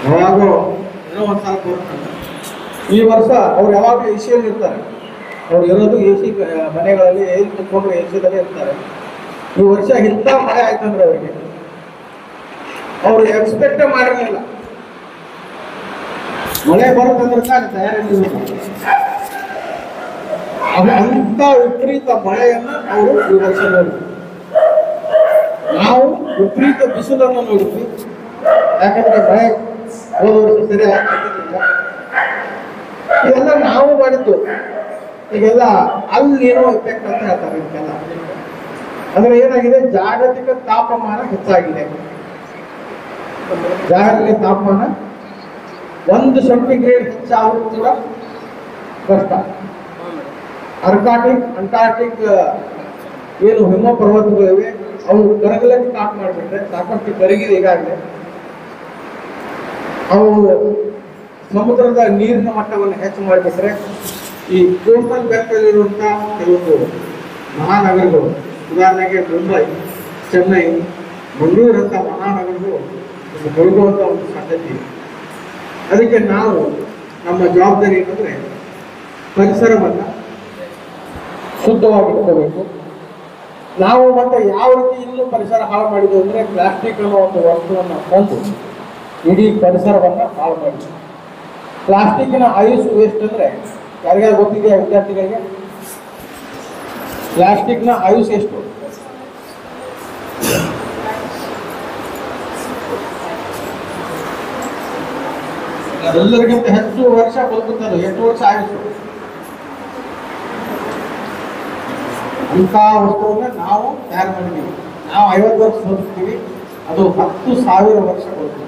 ಯಾವಾಗೋ ಏನೋ ಒಂದು ಸಲ ಬರುತ್ತೆ ಈ ವರ್ಷ ಅವ್ರು ಯಾವಾಗಲೂ ಎ ಸಿಯಲ್ಲಿ ಇರ್ತಾರೆ ಅವ್ರು ಇರೋದು ಎ ಸಿ ಮನೆಗಳಲ್ಲಿ ಎಲ್ಲಿ ಕುತ್ಕೊಂಡ್ರೆ ಎ ಸಿದಲ್ಲೇ ಇರ್ತಾರೆ ಈ ವರ್ಷ ಇಂಥ ಮಳೆ ಆಯ್ತಂದ್ರೆ ಅವರಿಗೆ ಅವ್ರು ಎಕ್ಸ್ಪೆಕ್ಟೇ ಮಾಡಿರಲಿಲ್ಲ ಮಳೆ ಬರುತ್ತಂದ್ರೆ ತಾನೆ ತಯಾರಿಲ್ಲ ಅದು ಅಂತ ವಿಪರೀತ ಮಳೆಯನ್ನ ಅವರು ಈ ವರ್ಷ ನೋಡಿದ್ರು ನಾವು ವಿಪರೀತ ಬಿಸಿಲನ್ನು ನೋಡಿದ್ವಿ ಯಾಕಂದ್ರೆ ಮಳೆ ಹೋದ ವರ್ಷ ಸರಿ ಆಗ್ತಿರ್ಲಿಲ್ಲ ಇದೆಲ್ಲ ನಾವು ಮಾಡಿದ್ದು ಈಗೆಲ್ಲ ಅಲ್ಲಿ ಏನೋ ಎಫೆಕ್ಟ್ ಅಂತ ಹೇಳ್ತಾರೆ ಇದಕ್ಕೆಲ್ಲ ಅಂದ್ರೆ ಏನಾಗಿದೆ ಜಾಗತಿಕ ತಾಪಮಾನ ಹೆಚ್ಚಾಗಿದೆ ಜಾಗತಿಕ ತಾಪಮಾನ ಒಂದು ಸೆಂಟಿಗ್ರೇಡ್ ಹೆಚ್ಚಾದರೂ ಕೂಡ ಕಷ್ಟ ಅರ್ಕಾಟಿಕ್ ಅಂಟಾರ್ಟಿಕ್ ಏನು ಹಿಮ ಪರ್ವತಗಳಿವೆ ಅವು ಕರಗಲಕ್ಕೆ ಸ್ಟಾರ್ಟ್ ಮಾಡಿಬಿಟ್ರೆ ಸಾಕಷ್ಟು ಕರಗಿದೆ ಈಗಾಗಲೇ ಅವು ಸಮುದ್ರದ ನೀರಿನ ಮಟ್ಟವನ್ನು ಹೆಚ್ಚು ಮಾಡಿಬಿಟ್ರೆ ಈ ಕೋಸ್ಟಲ್ ಬೆಲ್ಟಲ್ಲಿರುವಂಥ ಕೆಲವೊಂದು ಮಹಾನಗರಗಳು ಉದಾಹರಣೆಗೆ ಮುಂಬೈ ಚೆನ್ನೈ ಮಂಗಳೂರಂಥ ಮಹಾನಗರಗಳು ಮುಳುಗುವಂಥ ಒಂದು ಸಾಧ್ಯತೆ ಇದೆ ಅದಕ್ಕೆ ನಾವು ನಮ್ಮ ಜವಾಬ್ದಾರಿ ಏನಂದರೆ ಪರಿಸರವನ್ನು ಶುದ್ಧವಾಗಿಟ್ಕೋಬೇಕು ನಾವು ಮತ್ತೆ ಯಾವ ರೀತಿ ಇನ್ನೂ ಪರಿಸರ ಹಾಳು ಮಾಡಿದ್ವಿ ಅಂದರೆ ಪ್ಲಾಸ್ಟಿಕ್ ಅನ್ನೋ ಒಂದು ವಸ್ತುವನ್ನು ತಂದು ಇಡೀ ಪರಿಸರವನ್ನು ಹಾಳು ಮಾಡಿದ್ವಿ ಪ್ಲಾಸ್ಟಿಕ್ನ ಆಯುಷ್ ವೇಸ್ಟ್ ಅಂದರೆ ಯಾರಿಗಾರು ಗೊತ್ತಿದೆಯಾ ವಿದ್ಯಾರ್ಥಿಗಳಿಗೆ ಪ್ಲಾಸ್ಟಿಕ್ನ ಆಯುಷ್ ಎಷ್ಟು ಎಲ್ಲರಿಗಿಂತ ಹೆಚ್ಚು ವರ್ಷ ಬದುಕುತ್ತದೆ ಎಷ್ಟು ವರ್ಷ ಆಯುಷು ಇಂಥ ವಸ್ತುವನ್ನ ನಾವು ತಯಾರು ಮಾಡಿದ್ದೀವಿ ನಾವು ಐವತ್ತು ವರ್ಷ ಬದುಕ್ತೀವಿ ಅದು ಹತ್ತು ಸಾವಿರ ವರ್ಷ ಬದುಕ್ತೀವಿ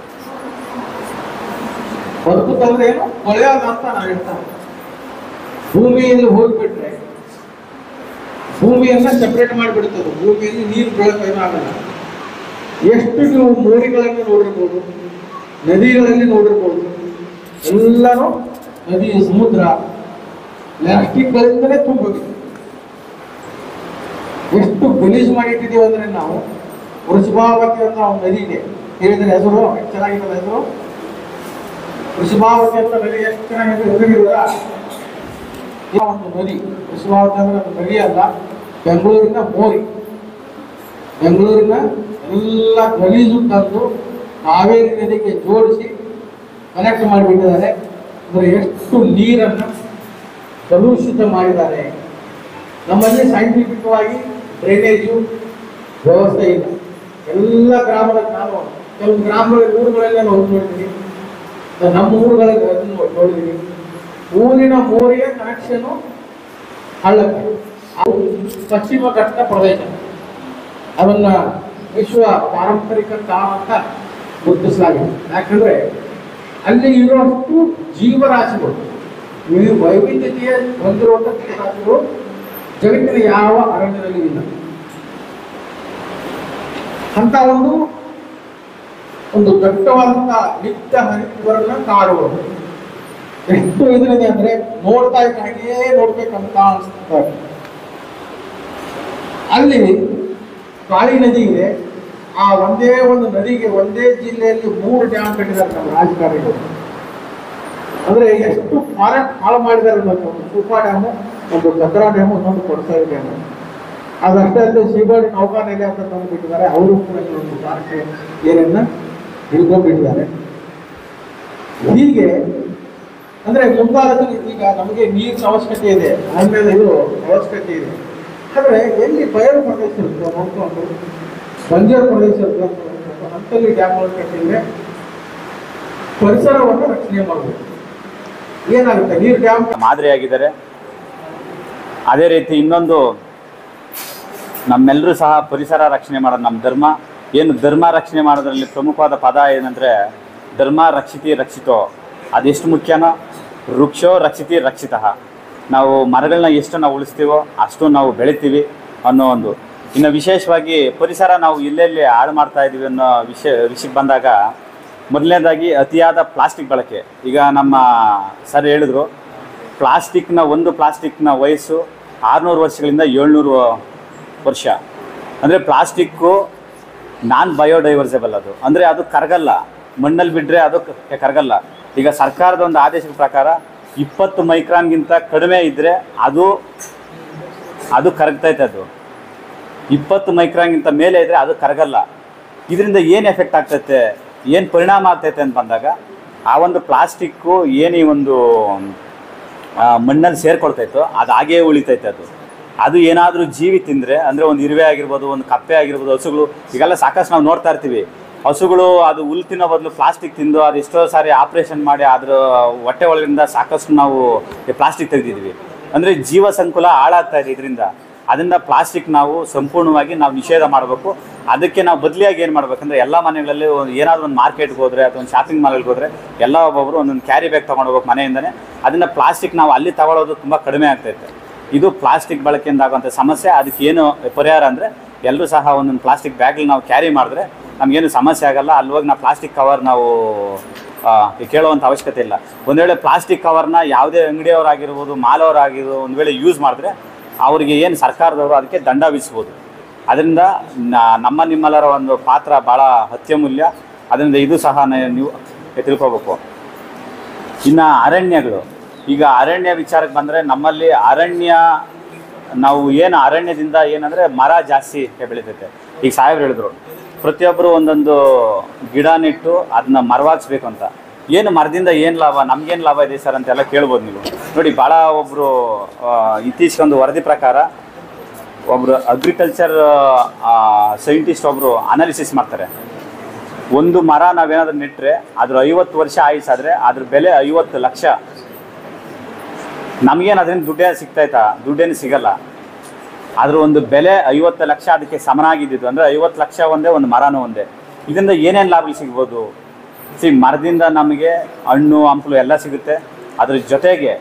ಬದುಕುತ್ತಂದ್ರೆ ಏನು ಕೊಳೆಯೋದು ಅಂತ ನಾವು ಹೇಳ್ತಾರೆ ಭೂಮಿಯಲ್ಲಿ ಹೋಗಿಬಿಟ್ರೆ ಭೂಮಿಯನ್ನ ಸೆಪರೇಟ್ ಮಾಡಿಬಿಡ್ತದೆ ಭೂಮಿಯಲ್ಲಿ ನೀರು ಬೆಳಕು ಏನಾಗಲ್ಲ ಎಷ್ಟು ನೀವು ಮೋರಿಗಳನ್ನು ನೋಡಿರ್ಬೋದು ನದಿಗಳಲ್ಲಿ ನೋಡಿರ್ಬೋದು ಎಲ್ಲನೂ ನದಿ ಸಮುದ್ರ ಪ್ಲಾಸ್ಟಿಕ್ಗಳಿಂದಲೇ ತುಂಬೋಗಿದೆ ಎಷ್ಟು ಗಲೀಜು ಮಾಡಿಟ್ಟಿದ್ದೀವಿ ಅಂದ್ರೆ ನಾವು ವೃಷಭಾವತಿ ಅಂತ ಒಂದು ನದಿ ಇದೆ ಹೇಳಿದ್ರೆ ಹೆಸರು ಎಷ್ಟು ಚೆನ್ನಾಗಿದೆ ಹೆಸರು ವೃಷಭಾವತಿ ಅಂತ ನದಿ ಎಷ್ಟು ಚೆನ್ನಾಗಿದೆ ಹೆಸರಿಲ್ಲ ಒಂದು ನದಿ ವೃಷಭಾವತಿ ಅಂದ್ರೆ ಅದು ನದಿ ಅಲ್ಲ ಬೆಂಗಳೂರಿನ ಮೋರಿ ಬೆಂಗಳೂರಿನ ಎಲ್ಲ ಗಲೀಜು ತಂದು ಕಾವೇರಿ ನದಿಗೆ ಜೋಡಿಸಿ ಕನೆಕ್ಟ್ ಮಾಡಿಬಿಟ್ಟಿದ್ದಾರೆ ಅಂದರೆ ಎಷ್ಟು ನೀರನ್ನು ಕಲುಷಿತ ಮಾಡಿದ್ದಾರೆ ನಮ್ಮಲ್ಲಿ ಸೈಂಟಿಫಿಕವಾಗಿ ಡ್ರೈನೇಜು ವ್ಯವಸ್ಥೆ ಇಲ್ಲ ಎಲ್ಲ ಗ್ರಾಮದ ನಾನು ಕೆಲವು ಗ್ರಾಮಗಳ ಊರುಗಳೆಲ್ಲ ನಾವು ನೋಡಿದ್ದೀವಿ ನಮ್ಮ ಊರುಗಳಲ್ಲಿ ಅದನ್ನು ನೋಡಿದ್ದೀವಿ ಊರಿನ ಮೋರಿಯ ಕನೆಕ್ಷನು ಹಳ್ಳಕ್ಕೆ ಅದು ಪಶ್ಚಿಮ ಘಟ್ಟ ಪ್ರದೇಶ ಅದನ್ನ ವಿಶ್ವ ಪಾರಂಪರಿಕ ತಾಣ ಅಂತ ಗುರುತಿಸಲಾಗಿದೆ ಯಾಕಂದ್ರೆ ಅಲ್ಲಿ ಇರುವಷ್ಟು ಜೀವರಾಶಿಗಳು ಈ ವೈವಿಧ್ಯತೆಯ ಹೊಂದಿರುವಂಥ ಜೀವರಾಶಿಗಳು ಜಗತ್ತಿನ ಯಾವ ಅರಣ್ಯದಲ್ಲಿ ಇಲ್ಲ ಅಂತ ಒಂದು ಒಂದು ದಟ್ಟವಾದಂತಹ ನಿತ್ಯ ಹರಿದ್ವರ್ಣ ಕಾಡುಗಳು ಎಷ್ಟು ಇದರಿದೆ ಅಂದ್ರೆ ನೋಡ್ತಾ ಇದ್ದ ಹಾಗೇ ನೋಡ್ಬೇಕಂತ ಅನಿಸ್ತದೆ ಅಲ್ಲಿ ಕಾಳಿ ನದಿ ಇದೆ ಆ ಒಂದೇ ಒಂದು ನದಿಗೆ ಒಂದೇ ಜಿಲ್ಲೆಯಲ್ಲಿ ಮೂರು ಡ್ಯಾಮ್ ಕಟ್ಟಿದ್ದಾರೆ ನಮ್ಮ ರಾಜಕಾರಣಿಗಳು ಅಂದ್ರೆ ಎಷ್ಟು ಫಾರೆಸ್ಟ್ ಹಾಳು ಮಾಡಿದ್ದಾರೆ ಅನ್ನೋದು ಒಂದು ಸೂಪಾ ಡ್ಯಾಮು ಒಂದು ಭದ್ರಾ ಡ್ಯಾಮು ಇನ್ನೊಂದು ಕೊಡಸಾಯಿ ಡ್ಯಾಮು ಅದಷ್ಟೇ ಅಲ್ಲದೆ ಸೀಬಾಡಿ ನೌಕಾನೆಲೆ ಅಂತ ತಂದು ಬಿಟ್ಟಿದ್ದಾರೆ ಅವರು ಕೂಡ ಈ ಒಂದು ಫಾರೆಸ್ಟ್ ಏರಿಯನ್ನ ಹಿಡ್ಕೊಂಡ್ಬಿಟ್ಟಿದ್ದಾರೆ ಹೀಗೆ ಅಂದ್ರೆ ಮುಂಗಾಲದ ಈಗ ನಮಗೆ ನೀರಿನ ಅವಶ್ಯಕತೆ ಇದೆ ಆಮೇಲೆ ಇದು ಅವಶ್ಯಕತೆ ಇದೆ ಆದ್ರೆ ಎಲ್ಲಿ ಬಯಲು ಪ್ರದೇಶ ಇರುತ್ತೋ ನೋಡ್ಕೊಂಡು ಬಂಜರು ಪ್ರದೇಶ ಇರುತ್ತೋ ನೋಡ್ಕೊಂಡು ಅಂತಲ್ಲಿ ಡ್ಯಾಮ್ಗಳು ಕಟ್ಟಿದ್ರೆ ಪರಿಸರವನ್ನು ರಕ್ಷಣೆ ಮಾಡಬೇಕು ಏನಾಗುತ್ತೆ ನೀರು ಡ್ಯಾಮ್ ಮಾದರಿಯಾಗಿದ್ದಾರೆ ಅದೇ ರೀತಿ ಇನ್ನೊಂದು ನಮ್ಮೆಲ್ಲರೂ ಸಹ ಪರಿಸರ ರಕ್ಷಣೆ ಮಾಡೋದು ನಮ್ಮ ಧರ್ಮ ಏನು ಧರ್ಮ ರಕ್ಷಣೆ ಮಾಡೋದ್ರಲ್ಲಿ ಪ್ರಮುಖವಾದ ಪದ ಏನಂದರೆ ಧರ್ಮ ರಕ್ಷಿತಿ ರಕ್ಷಿತೋ ಅದೆಷ್ಟು ಮುಖ್ಯನೋ ವೃಕ್ಷೋ ರಕ್ಷಿತಿ ರಕ್ಷಿತ ನಾವು ಮರಗಳನ್ನ ಎಷ್ಟು ನಾವು ಉಳಿಸ್ತೀವೋ ಅಷ್ಟು ನಾವು ಬೆಳಿತೀವಿ ಅನ್ನೋ ಒಂದು ಇನ್ನು ವಿಶೇಷವಾಗಿ ಪರಿಸರ ನಾವು ಎಲ್ಲೆಲ್ಲಿ ಹಾಳು ಮಾಡ್ತಾ ಇದ್ದೀವಿ ಅನ್ನೋ ವಿಷಯ ವಿಷಯಕ್ಕೆ ಬಂದಾಗ ಮೊದಲನೇದಾಗಿ ಅತಿಯಾದ ಪ್ಲಾಸ್ಟಿಕ್ ಬಳಕೆ ಈಗ ನಮ್ಮ ಸರ್ ಹೇಳಿದ್ರು ಪ್ಲಾಸ್ಟಿಕ್ನ ಒಂದು ಪ್ಲಾಸ್ಟಿಕ್ನ ವಯಸ್ಸು ಆರುನೂರು ವರ್ಷಗಳಿಂದ ಏಳ್ನೂರು ವರ್ಷ ಅಂದರೆ ಪ್ಲಾಸ್ಟಿಕ್ಕು ನಾನ್ ಬಯೋಡೈವರ್ಸೇಬಲ್ ಅದು ಅಂದರೆ ಅದು ಕರಗಲ್ಲ ಮಣ್ಣಲ್ಲಿ ಬಿಟ್ಟರೆ ಅದು ಕ- ಕರಗಲ್ಲ ಈಗ ಸರ್ಕಾರದ ಒಂದು ಆದೇಶದ ಪ್ರಕಾರ ಇಪ್ಪತ್ತು ಮೈಕ್ರಾನ್ಗಿಂತ ಕಡಿಮೆ ಇದ್ದರೆ ಅದು ಅದು ಕರಗ್ತೈತೆ ಅದು ಇಪ್ಪತ್ತು ಮೈಕ್ರಾನ್ಗಿಂತ ಮೇಲೆ ಇದ್ದರೆ ಅದು ಕರಗಲ್ಲ ಇದರಿಂದ ಏನು ಎಫೆಕ್ಟ್ ಆಗ್ತೈತೆ ಏನು ಪರಿಣಾಮ ಆಗ್ತೈತೆ ಅಂತ ಬಂದಾಗ ಆ ಒಂದು ಪ್ಲಾಸ್ಟಿಕ್ಕು ಏನು ಈ ಒಂದು ಆ, ಮಣ್ಣಲ್ಲಿ ಸೇರ್ಕೊಳ್ತೈತೋ ಅದು ಹಾಗೇ ಉಳಿತೈತೆ ಅದು ಅದು ಏನಾದರೂ ಜೀವಿ ತಿಂದರೆ ಅಂದರೆ ಒಂದು ಇರುವೆ ಆಗಿರ್ಬೋದು ಒಂದು ಕಪ್ಪೆ ಆಗಿರ್ಬೋದು ಹಸುಗಳು ಈಗೆಲ್ಲ ಸಾಕಷ್ಟು ನಾವು ನೋಡ್ತಾ ಇರ್ತೀವಿ ಹಸುಗಳು ಅದು ಹುಲ್ಲು ತಿನ್ನೋ ಬದಲು ಪ್ಲಾಸ್ಟಿಕ್ ತಿಂದು ಅದು ಎಷ್ಟೋ ಸಾರಿ ಆಪ್ರೇಷನ್ ಮಾಡಿ ಅದ್ರ ಹೊಟ್ಟೆ ಒಳಗಿಂದ ಸಾಕಷ್ಟು ನಾವು ಪ್ಲಾಸ್ಟಿಕ್ ತೆಗೆದಿದ್ವಿ ಅಂದರೆ ಜೀವ ಸಂಕುಲ ಹಾಳಾಗ್ತಾ ಇದೆ ಇದರಿಂದ ಅದರಿಂದ ಪ್ಲಾಸ್ಟಿಕ್ ನಾವು ಸಂಪೂರ್ಣವಾಗಿ ನಾವು ನಿಷೇಧ ಮಾಡಬೇಕು ಅದಕ್ಕೆ ನಾವು ಬದಲಿಯಾಗಿ ಏನು ಮಾಡ್ಬೇಕಂದ್ರೆ ಎಲ್ಲ ಮನೆಗಳಲ್ಲಿ ಒಂದು ಏನಾದರೂ ಒಂದು ಮಾರ್ಕೆಟ್ಗೆ ಹೋದರೆ ಅಥವಾ ಒಂದು ಶಾಪಿಂಗ್ ಮಾಲ್ಗೆ ಹೋದರೆ ಎಲ್ಲ ಒಬ್ಬೊಬ್ಬರು ಒಂದೊಂದು ಕ್ಯಾರಿ ಬ್ಯಾಗ್ ತೊಗೊಂಡು ಹೋಗ್ಬೇಕು ಮನೆಯಿಂದನೇ ಅದನ್ನು ಪ್ಲಾಸ್ಟಿಕ್ ನಾವು ಅಲ್ಲಿ ತಗೊಳ್ಳೋದು ತುಂಬ ಕಡಿಮೆ ಆಗ್ತೈತೆ ಇದು ಪ್ಲಾಸ್ಟಿಕ್ ಬಳಕೆಯಿಂದ ಆಗುವಂಥ ಸಮಸ್ಯೆ ಅದಕ್ಕೆ ಏನು ಪರಿಹಾರ ಅಂದರೆ ಎಲ್ಲರೂ ಸಹ ಒಂದೊಂದು ಪ್ಲಾಸ್ಟಿಕ್ ಬ್ಯಾಗ್ಲಿ ನಾವು ಕ್ಯಾರಿ ಮಾಡಿದ್ರೆ ನಮಗೇನು ಸಮಸ್ಯೆ ಆಗಲ್ಲ ಅಲ್ಲಿ ಹೋಗಿ ನಾವು ಪ್ಲಾಸ್ಟಿಕ್ ಕವರ್ ನಾವು ಆ, ಕೇಳುವಂಥ ಅವಶ್ಯಕತೆ ಇಲ್ಲ ಒಂದು ವೇಳೆ ಪ್ಲಾಸ್ಟಿಕ್ ಕವರ್ನ ಯಾವುದೇ ಅಂಗಡಿಯವರಾಗಿರ್ಬೋದು ಮಾಲವರಾಗಿರ್ಬೋದು ಒಂದು ವೇಳೆ ಯೂಸ್ ಮಾಡಿದ್ರೆ ಅವರಿಗೆ ಏನು ಸರ್ಕಾರದವರು ಅದಕ್ಕೆ ದಂಡ ವಿಧಿಸ್ಬೋದು ಅದರಿಂದ ನ- ನಮ್ಮ ನಿಮ್ಮೆಲ್ಲರ ಒಂದು ಪಾತ್ರ ಭಾಳ ಅತ್ಯಮೂಲ್ಯ ಅದರಿಂದ ಇದು ಸಹ ನ- ನೀವು ತಿಳ್ಕೊಬೇಕು ಇನ್ನು ಅರಣ್ಯಗಳು ಈಗ ಅರಣ್ಯ ವಿಚಾರಕ್ಕೆ ಬಂದರೆ ನಮ್ಮಲ್ಲಿ ಅರಣ್ಯ ನಾವು ಏನು ಅರಣ್ಯದಿಂದ ಏನಂದರೆ ಮರ ಜಾಸ್ತಿ ಬೆಳೀತೈತೆ ಈಗ ಸಾಹೇಬ್ರು ಹೇಳಿದ್ರು ಪ್ರತಿಯೊಬ್ಬರು ಒಂದೊಂದು ಗಿಡ ನೆಟ್ಟು ಅದನ್ನ ಮರವಾಗಿಸ್ಬೇಕು ಅಂತ ಏನು ಮರದಿಂದ ಏನು ಲಾಭ ನಮ್ಗೇನು ಲಾಭ ಇದೆ ಸರ್ ಅಂತೆಲ್ಲ ಕೇಳ್ಬೋದು ನೀವು ನೋಡಿ ಭಾಳ ಒಬ್ಬರು ಇತ್ತೀಚೆಗೆ ಒಂದು ವರದಿ ಪ್ರಕಾರ ಒಬ್ಬರು ಅಗ್ರಿಕಲ್ಚರ್ ಸೈಂಟಿಸ್ಟ್ ಒಬ್ಬರು ಅನಾಲಿಸಿಸ್ ಮಾಡ್ತಾರೆ ಒಂದು ಮರ ನಾವೇನಾದ್ರೂ ನೆಟ್ಟರೆ ಅದ್ರ ಐವತ್ತು ವರ್ಷ ಆಯುಸಾದ್ರೆ ಅದ್ರ ಬೆಲೆ ಐವತ್ತು ಲಕ್ಷ ನಮಗೇನು ಅದರಿಂದ ದುಡ್ಡೇನು ಸಿಗ್ತೈತಾ ದುಡ್ಡೇನು ಸಿಗಲ್ಲ ಅದ್ರ ಒಂದು ಬೆಲೆ ಐವತ್ತು ಲಕ್ಷ ಅದಕ್ಕೆ ಸಮನಾಗಿದ್ದು ಅಂದರೆ ಐವತ್ತು ಲಕ್ಷ ಒಂದೇ ಒಂದು ಮರನೂ ಒಂದೇ ಇದರಿಂದ ಏನೇನು ಲಾಭ ಸಿಗ್ಬೋದು ಸಿ ಮರದಿಂದ ನಮಗೆ ಹಣ್ಣು ಹಂಪಲು ಎಲ್ಲ ಸಿಗುತ್ತೆ ಅದ್ರ ಜೊತೆಗೆ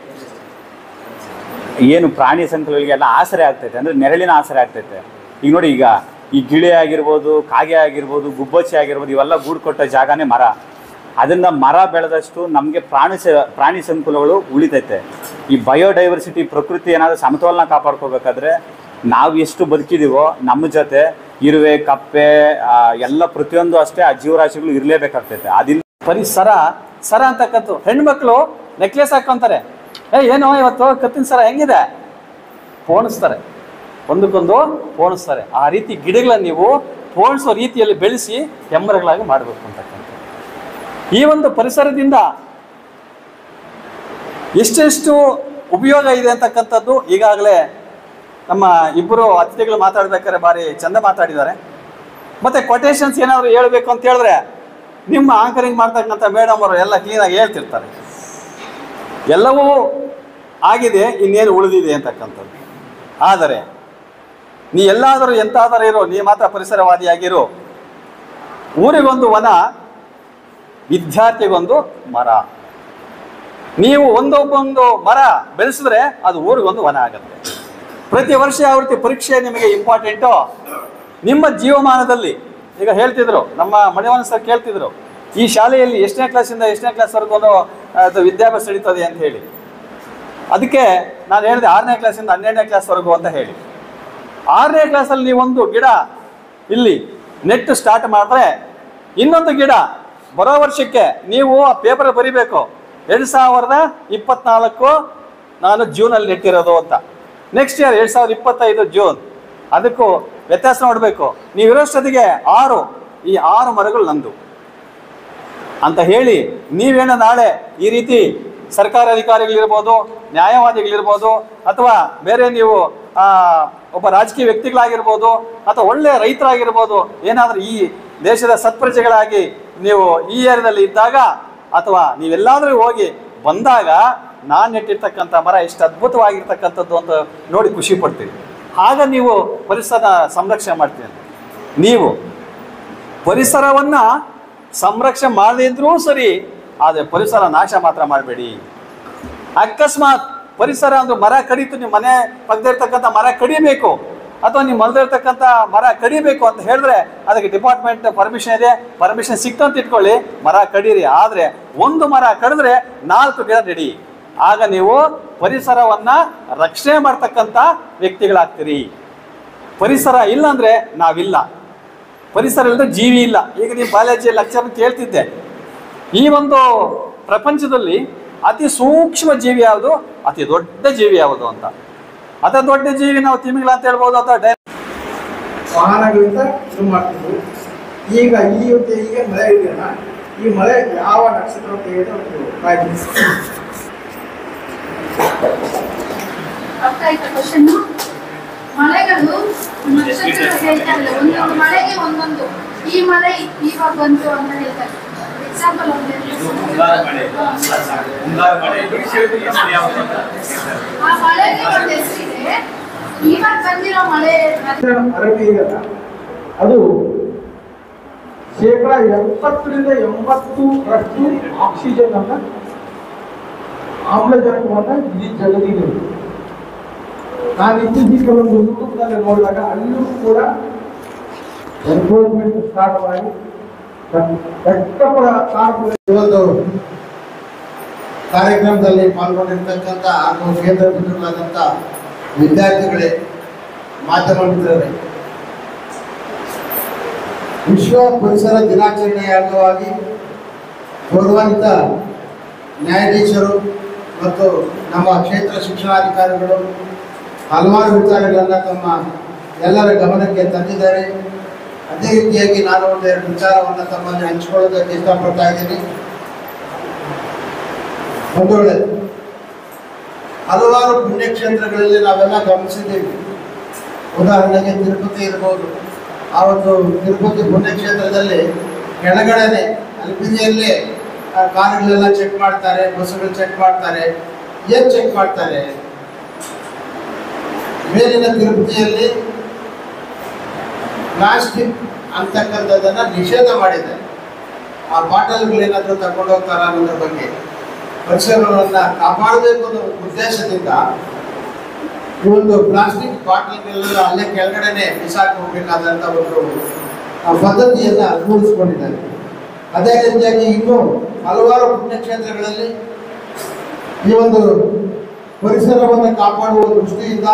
ಏನು ಪ್ರಾಣಿ ಸಂಕುಲಗಳಿಗೆಲ್ಲ ಆಸರೆ ಆಗ್ತೈತೆ ಅಂದರೆ ನೆರಳಿನ ಆಸರೆ ಆಗ್ತೈತೆ ಈಗ ನೋಡಿ ಈಗ ಈ ಗಿಳಿ ಆಗಿರ್ಬೋದು ಕಾಗೆ ಆಗಿರ್ಬೋದು ಗುಬ್ಬಚ್ಚಿ ಆಗಿರ್ಬೋದು ಇವೆಲ್ಲ ಗೂಡು ಕೊಟ್ಟ ಜಾಗನೇ ಮರ ಅದರಿಂದ ಮರ ಬೆಳೆದಷ್ಟು ನಮಗೆ ಪ್ರಾಣಿ ಸ ಪ್ರಾಣಿ ಸಂಕುಲಗಳು ಉಳಿತೈತೆ ಈ ಬಯೋಡೈವರ್ಸಿಟಿ ಪ್ರಕೃತಿ ಏನಾದರೂ ಸಮತೋಲನ ಕಾಪಾಡ್ಕೋಬೇಕಾದ್ರೆ ನಾವು ಎಷ್ಟು ಬದುಕಿದೀವೋ ನಮ್ಮ ಜೊತೆ ಇರುವೆ ಕಪ್ಪೆ ಆ, ಎಲ್ಲ ಪ್ರತಿಯೊಂದು ಅಷ್ಟೇ ಆ ಜೀವರಾಶಿಗಳು ಇರಲೇಬೇಕಾಗ್ತೈತೆ ಅದಿಲ್ಲ ಪರಿಸರ ಸರ ಅಂತಕ್ಕಂಥ ಹೆಣ್ಮಕ್ಳು ನೆಕ್ಲೆಸ್ ಹಾಕೊಂತಾರೆ ಏ ಏನೋ ಇವತ್ತು ಕತ್ತಿನ ಸರ ಹೆಂಗಿದೆ ಪೋಣಿಸ್ತಾರೆ ಒಂದಕ್ಕೊಂದು ಪೋಣಿಸ್ತಾರೆ ಆ ರೀತಿ ಗಿಡಗಳನ್ನ ನೀವು ಪೋಣಿಸೋ ರೀತಿಯಲ್ಲಿ ಬೆಳೆಸಿ ಹೆಮ್ಮರಗಳಾಗಿ ಮಾಡಬೇಕು ಅಂತಕ್ಕಂಥ ಈ ಒಂದು ಪರಿಸರದಿಂದ ಎಷ್ಟೆಷ್ಟು ಉಪಯೋಗ ಇದೆ ಅಂತಕ್ಕಂಥದ್ದು ಈಗಾಗಲೇ ನಮ್ಮ ಇಬ್ಬರು ಅತಿಥಿಗಳು ಮಾತಾಡ್ಬೇಕಾದ್ರೆ ಭಾರಿ ಚಂದ ಮಾತಾಡಿದ್ದಾರೆ ಮತ್ತೆ ಕೊಟೇಶನ್ಸ್ ಏನಾದ್ರು ಹೇಳ್ಬೇಕು ಅಂತ ಹೇಳಿದ್ರೆ ನಿಮ್ಮ ಆಂಕರಿಂಗ್ ಮಾಡ್ತಕ್ಕಂಥ ಮೇಡಮ್ ಅವರು ಎಲ್ಲ ಕ್ಲೀನಾಗಿ ಹೇಳ್ತಿರ್ತಾರೆ ಎಲ್ಲವೂ ಆಗಿದೆ ಇನ್ನೇನು ಉಳಿದಿದೆ ಅಂತಕ್ಕಂಥದ್ದು ಆದರೆ ನೀ ಎಲ್ಲಾದರೂ ಎಂತಾದರೂ ಇರೋ ನೀ ಮಾತ್ರ ಪರಿಸರವಾದಿಯಾಗಿರೋ ಊರಿಗೊಂದು ವನ ವಿದ್ಯಾರ್ಥಿಗೊಂದು ಮರ ನೀವು ಒಂದೊಬ್ಬೊಂದು ಮರ ಬೆಳೆಸಿದ್ರೆ ಅದು ಊರಿಗೊಂದು ವನ ಆಗುತ್ತೆ ಪ್ರತಿ ವರ್ಷ ಯಾವ ರೀತಿ ಪರೀಕ್ಷೆ ನಿಮಗೆ ಇಂಪಾರ್ಟೆಂಟೋ ನಿಮ್ಮ ಜೀವಮಾನದಲ್ಲಿ ಈಗ ಹೇಳ್ತಿದ್ರು ನಮ್ಮ ಮಣಿವನ್ ಸರ್ ಕೇಳ್ತಿದ್ರು ಈ ಶಾಲೆಯಲ್ಲಿ ಎಷ್ಟನೇ ಕ್ಲಾಸಿಂದ ಎಷ್ಟನೇ ಕ್ಲಾಸ್ವರೆಗೂ ಅದು ವಿದ್ಯಾಭ್ಯಾಸ ನಡೀತದೆ ಅಂತ ಹೇಳಿ ಅದಕ್ಕೆ ನಾನು ಹೇಳಿದೆ ಆರನೇ ಕ್ಲಾಸಿಂದ ಹನ್ನೆರಡನೇ ಕ್ಲಾಸ್ವರೆಗೂ ಅಂತ ಹೇಳಿ ಆರನೇ ಕ್ಲಾಸಲ್ಲಿ ನೀವೊಂದು ಗಿಡ ಇಲ್ಲಿ ನೆಟ್ ಸ್ಟಾರ್ಟ್ ಮಾಡಿದ್ರೆ ಇನ್ನೊಂದು ಗಿಡ ಬರೋ ವರ್ಷಕ್ಕೆ ನೀವು ಆ ಪೇಪರ್ ಬರಿಬೇಕು ಎರಡು ಸಾವಿರದ ಇಪ್ಪತ್ನಾಲ್ಕು ನಾನು ಜೂನಲ್ಲಿ ನೆಟ್ಟಿರೋದು ಅಂತ ನೆಕ್ಸ್ಟ್ ಇಯರ್ ಎರಡು ಸಾವಿರದ ಇಪ್ಪತ್ತೈದು ಜೂನ್ ಅದಕ್ಕೂ ವ್ಯತ್ಯಾಸ ನೋಡಬೇಕು ನೀವು ಇರೋಷ್ಟೊತ್ತಿಗೆ ಆರು ಈ ಆರು ಮರಗಳು ನಂದು ಅಂತ ಹೇಳಿ ನೀವೇನೋ ನಾಳೆ ಈ ರೀತಿ ಸರ್ಕಾರ ಅಧಿಕಾರಿಗಳಿರ್ಬೋದು ನ್ಯಾಯವಾದಿಗಳಿರ್ಬೋದು ಅಥವಾ ಬೇರೆ ನೀವು ಆ, ಒಬ್ಬ ರಾಜಕೀಯ ವ್ಯಕ್ತಿಗಳಾಗಿರ್ಬೋದು ಅಥವಾ ಒಳ್ಳೆ ರೈತರಾಗಿರ್ಬೋದು ಏನಾದರೂ ಈ ದೇಶದ ಸತ್ಪ್ರಜೆಗಳಾಗಿ ನೀವು ಈ ಏರಿಯಾದಲ್ಲಿ ಇದ್ದಾಗ ಅಥವಾ ನೀವೆಲ್ಲಾದರೂ ಹೋಗಿ ಬಂದಾಗ ನಾನು ನೆಟ್ಟಿರ್ತಕ್ಕಂಥ ಮರ ಎಷ್ಟು ಅದ್ಭುತವಾಗಿರ್ತಕ್ಕಂಥದ್ದು ಅಂತ ನೋಡಿ ಖುಷಿ ಪಡ್ತೀರಿ ಆಗ ನೀವು ಪರಿಸರ ಸಂರಕ್ಷಣೆ ಮಾಡ್ತೀರಿ ನೀವು ಪರಿಸರವನ್ನ ಸಂರಕ್ಷಣೆ ಮಾಡದೇ ಇದ್ರೂ ಸರಿ ಆದರೆ ಪರಿಸರ ನಾಶ ಮಾತ್ರ ಮಾಡಬೇಡಿ ಅಕಸ್ಮಾತ್ ಪರಿಸರ ಅಂದ್ರೆ ಮರ ಕಡಿತು ನೀವು ಮನೆ ಪಕ್ಕದಿರ್ತಕ್ಕಂಥ ಮರ ಕಡಿಬೇಕು ಅಥವಾ ನೀವು ಮಲದಿರ್ತಕ್ಕಂಥ ಮರ ಕಡಿಬೇಕು ಅಂತ ಹೇಳಿದ್ರೆ ಅದಕ್ಕೆ ಡಿಪಾರ್ಟ್ಮೆಂಟ್ ಪರ್ಮಿಷನ್ ಇದೆ ಪರ್ಮಿಷನ್ ಸಿಕ್ತು ಅಂತ ಇಟ್ಕೊಳ್ಳಿ ಮರ ಕಡೀರಿ ಆದರೆ ಒಂದು ಮರ ಕಡಿದ್ರೆ ನಾಲ್ಕು ಗಿಡ ನೆಡಿ ಆಗ ನೀವು ಪರಿಸರವನ್ನ ರಕ್ಷಣೆ ಮಾಡ್ತಕ್ಕಂಥ ವ್ಯಕ್ತಿಗಳಾಗ್ತೀರಿ ಪರಿಸರ ಇಲ್ಲ ಅಂದ್ರೆ ನಾವಿಲ್ಲ ಪರಿಸರ ಇಲ್ಲದೆ ಜೀವಿ ಇಲ್ಲ ಈಗ ನೀವು ಕಾಲೇಜಿ ಲೆಕ್ಚರ್ ಕೇಳ್ತಿದ್ದೆ ಈ ಒಂದು ಪ್ರಪಂಚದಲ್ಲಿ ಅತಿ ಸೂಕ್ಷ್ಮ ಜೀವಿ ಯಾವುದು ಅತಿ ದೊಡ್ಡ ಜೀವಿ ಯಾವುದು ಅಂತ ಅತಿ ದೊಡ್ಡ ಜೀವಿ ನಾವು ತಿಮಿಂಗ್ಲ ಅಂತ ಹೇಳ್ಬೋದು ಅಥವಾ ಡೈ ವಾಹನಗಳಿಂದ ಇದು ಮಾಡ್ತಿದ್ವು ಈಗ ಈ ಹೊತ್ತಿಗೆ ಈಗ ಮಳೆ ಇದೆಯಲ್ಲ ಈ ಮಳೆ ಯಾವ ನಕ್ಷತ್ರ ಅಂತ ಹೇಳಿ ಒಂದು ಕಾಯ್ದೆ. ಅರ್ಥ ಆಯ್ತಾ ಕ್ವಶನ್ ಮಳೆಗಳು ನಕ್ಷತ್ರ ಹೇಳ್ತಾರಲ್ಲ ಒಂದೊಂದು ಮಳೆಗೆ ಒಂದೊಂದು ಈ ಮಳೆ ಇವಾಗ ಬಂತು ಅಂತ ಹೇಳ್ತಾರೆ ಎಕ್ಸಾಂಪಲ್ ಒಂದು ಆ ಮಳೆಗೆ ಒಂದು ಹೆಸರಿದೆ ಇವಾಗ ಬಂದಿರೋ ಮಳೆ ಅದು ಅರಳಿ ಇದೆಯಲ್ಲ ಅದು ಶೇಕಡ ಎಪ್ಪತ್ತರಿಂದ ಎಂಬತ್ತರಷ್ಟು ಆಕ್ಸಿಜನ್ ಅನ್ನ ಆಮ್ಲಜನಕವನ್ನ ಇಡೀ ಜಗತ್ತಿಗೆ ನಾನು ಇತ್ತೀಚೆಗೆ ಕೆಲವೊಂದು ಯೂಟ್ಯೂಬ್ನಲ್ಲಿ ನೋಡಿದಾಗ ಅಲ್ಲೂ ಕೂಡ ಎನ್ಫೋರ್ಸ್ಮೆಂಟ್ ಸ್ಟಾರ್ಟ್ ಮಾಡಿ ಕಟ್ಟಪಡ ಈ ಒಂದು ಕಾರ್ಯಕ್ರಮದಲ್ಲಿ ಪಾಲ್ಗೊಂಡಿರ್ತಕ್ಕಂಥ ಹಾಗೂ ಕೇಂದ್ರ ಬಿಂದುಗಳಾದಂಥ ವಿದ್ಯಾರ್ಥಿಗಳೇ ಮಾಧ್ಯಮ ಮಿತ್ರರೇ ವಿಶ್ವ ಪರಿಸರ ದಿನಾಚರಣೆಯ ಅಂಗವಾಗಿ ಗೌರವಾನ್ವಿತ ನ್ಯಾಯಾಧೀಶರು ಮತ್ತು ನಮ್ಮ ಕ್ಷೇತ್ರ ಶಿಕ್ಷಣಾಧಿಕಾರಿಗಳು ಹಲವಾರು ವಿಚಾರಗಳನ್ನು ತಮ್ಮ ಎಲ್ಲರ ಗಮನಕ್ಕೆ ತಂದಿದ್ದಾರೆ ಅದೇ ರೀತಿಯಾಗಿ ನಾನು ಒಂದೆರಡು ವಿಚಾರವನ್ನು ತಮ್ಮಲ್ಲಿ ಹಂಚಿಕೊಳ್ಳೋದಕ್ಕೆ ಇಷ್ಟಪಡ್ತಾ ಇದ್ದೀನಿ ಒಂದು ವೇಳೆ ಹಲವಾರು ಪುಣ್ಯಕ್ಷೇತ್ರಗಳಲ್ಲಿ ನಾವೆಲ್ಲ ಗಮನಿಸಿದ್ದೀವಿ ಉದಾಹರಣೆಗೆ ತಿರುಪತಿ ಇರ್ಬೋದು ಆ ಒಂದು ತಿರುಪತಿ ಪುಣ್ಯಕ್ಷೇತ್ರದಲ್ಲಿ ಕೆಳಗಡೆನೆ ಅಲ್ಪಿಜಿಯಲ್ಲೇ ಆ ಕಾರುಗಳೆಲ್ಲ ಚೆಕ್ ಮಾಡ್ತಾರೆ ಬಸ್ಸುಗಳು ಚೆಕ್ ಮಾಡ್ತಾರೆ ಏನು ಚೆಕ್ ಮಾಡ್ತಾರೆ ಮೇಲಿನ ತಿರುಪತಿಯಲ್ಲಿ ಪ್ಲಾಸ್ಟಿಕ್ ಅಂತಕ್ಕಂಥದ್ದನ್ನ ನಿಷೇಧ ಮಾಡಿದ್ದಾರೆ ಆ ಬಾಟಲ್ಗಳೇನಾದರೂ ತಗೊಂಡು ಹೋಗ್ತಾರ ಅನ್ನೋದ್ರ ಬಗ್ಗೆ ಪರಿಸರವನ್ನ ಕಾಪಾಡಬೇಕು ಅನ್ನೋ ಉದ್ದೇಶದಿಂದ ಈ ಒಂದು ಪ್ಲಾಸ್ಟಿಕ್ ಬಾಟಲ್ಗಳೆಲ್ಲ ಅಲ್ಲೇ ಕೆಳಗಡೆನೆ ಬಿಸಾಕಿ ಹೋಗ್ಬೇಕಾದಂತ ಒಂದು ಆ ಪದ್ಧತಿಯನ್ನ ರೂಢಿಸ್ಕೊಂಡಿದ್ದಾರೆ ಅದೇ ರೀತಿಯಾಗಿ ಇನ್ನೂ ಹಲವಾರು ಪುಣ್ಯಕ್ಷೇತ್ರಗಳಲ್ಲಿ ಈ ಒಂದು ಪರಿಸರವನ್ನು ಕಾಪಾಡುವ ದೃಷ್ಟಿಯಿಂದ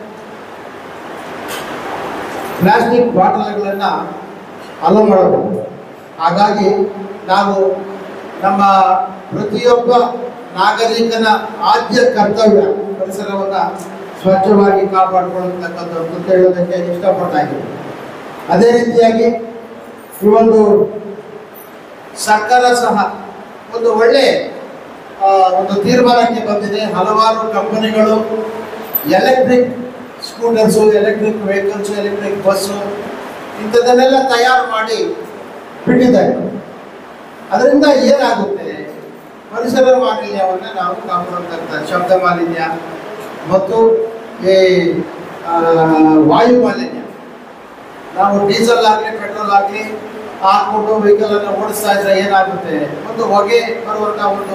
ಪ್ಲಾಸ್ಟಿಕ್ ಬಾಟಲ್ಗಳನ್ನು ಅಲೋ ಮಾಡಬಹುದು ಹಾಗಾಗಿ ನಾವು ನಮ್ಮ ಪ್ರತಿಯೊಬ್ಬ ನಾಗರಿಕನ ಆದ್ಯ ಕರ್ತವ್ಯ ಪರಿಸರವನ್ನು ಸ್ವಚ್ಛವಾಗಿ ಕಾಪಾಡಿಕೊಳ್ಳತಕ್ಕಂಥದ್ದು ಅಂತ ಹೇಳೋದಕ್ಕೆ ಇಷ್ಟಪಡ್ತಾ ಇದ್ದೀನಿ ಅದೇ ರೀತಿಯಾಗಿ ಈ ಒಂದು ಸರ್ಕಾರ ಸಹ ಒಂದು ಒಳ್ಳೆ ಆ, ಒಂದು ತೀರ್ಮಾನಕ್ಕೆ ಬಂದಿದೆ ಹಲವಾರು ಕಂಪನಿಗಳು electric scooters electric vehicles electric bus ಇಂಥದ್ದನ್ನೆಲ್ಲ ತಯಾರು ಮಾಡಿ ಬಿಟ್ಟಿದ್ದಾರೆ ಅದರಿಂದ ಏನಾಗುತ್ತೆ ಪರಿಸರ ಮಾಲಿನ್ಯವನ್ನು ನಾವು ಕಾಪಾಡತಕ್ಕಂಥ ಶಬ್ದ ಮಾಲಿನ್ಯ ಮತ್ತು ಈ ಆ, ವಾಯು ಮಾಲಿನ್ಯ ನಾವು ಡೀಸೆಲ್ ಆಗಲಿ ಪೆಟ್ರೋಲ್ ಆಗಲಿ ಹಾಕ್ಕೊಂಡು ವೆಹಿಕಲ್ ಅನ್ನು ಓಡಿಸ್ತಾ ಇದ್ರೆ ಏನಾಗುತ್ತೆ ಒಂದು ಹೊಗೆ ಬರುವಂತ ಒಂದು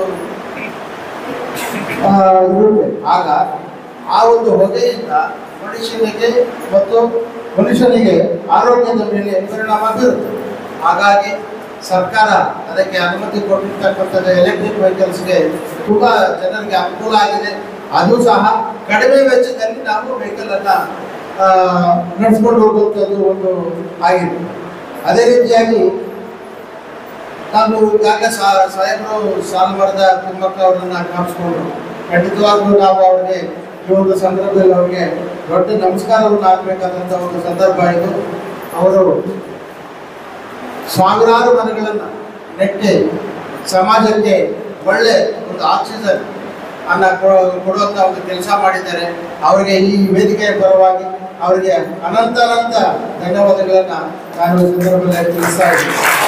ಆ, ಇರುತ್ತೆ ಆಗ ಆ ಒಂದು ಹೊಗೆಯಿಂದ ಮನುಷ್ಯನಿಗೆ ಮತ್ತು ಮನುಷ್ಯನಿಗೆ ಆರೋಗ್ಯದ ಮೇಲೆ ಪರಿಣಾಮ ಬೀರುತ್ತೆ ಹಾಗಾಗಿ ಸರ್ಕಾರ ಅದಕ್ಕೆ ಅನುಮತಿ ಕೊಟ್ಟಿರ್ತಕ್ಕಂಥದ್ದು ಎಲೆಕ್ಟ್ರಿಕ್ ವೆಹಿಕಲ್ಸ್ಗೆ ತುಂಬ ಜನರಿಗೆ ಅನುಕೂಲ ಆಗಿದೆ ಅದು ಸಹ ಕಡಿಮೆ ವೆಚ್ಚದಲ್ಲಿ ನಾವು ವೆಹಿಕಲ್ ಅನ್ನ ಆ, ನಡೆಸ್ಕೊಂಡು ಹೋಗುವಂಥದ್ದು ಒಂದು ಆಗಿದೆ ಅದೇ ರೀತಿಯಾಗಿ ನಾನು ಈಗಾಗಲೇ ಸಾ- ಸಾಹೇಬರು ಸಾಲುಮರದ ತಿಮ್ಮಕ್ಕ ಅವರನ್ನ ಜ್ಞಾಪಿಸ್ಕೊಂಡ್ರು ಖಂಡಿತವಾಗ್ಲೂ ನಾವು ಅವ್ರಿಗೆ ಈ ಒಂದು ಸಂದರ್ಭದಲ್ಲಿ ಅವ್ರಿಗೆ ದೊಡ್ಡ ನಮಸ್ಕಾರವನ್ನು ಹಾಕಬೇಕಾದಂಥ ಒಂದು ಸಂದರ್ಭ ಇದು ಅವರು ಸಾವಿರಾರು ಮನೆಗಳನ್ನು ನೆಟ್ಟಿ ಸಮಾಜಕ್ಕೆ ಒಳ್ಳೆ ಒಂದು ಆಕ್ಸಿಜನ್ ಅನ್ನ ಕೊ- ಕೊಡುವಂತ ಒಂದು ಕೆಲಸ ಮಾಡಿದ್ದಾರೆ ಅವರಿಗೆ ಈ ವೇದಿಕೆಯ ಪರವಾಗಿ ಅವರಿಗೆ ಅನಂತ ಅನಂತ ಧನ್ಯವಾದಗಳನ್ನ ನಾನು ಈ ಸಂದರ್ಭದಲ್ಲಿ ತಿಳಿಸ್ತಾ ಇದ್ದೀನಿ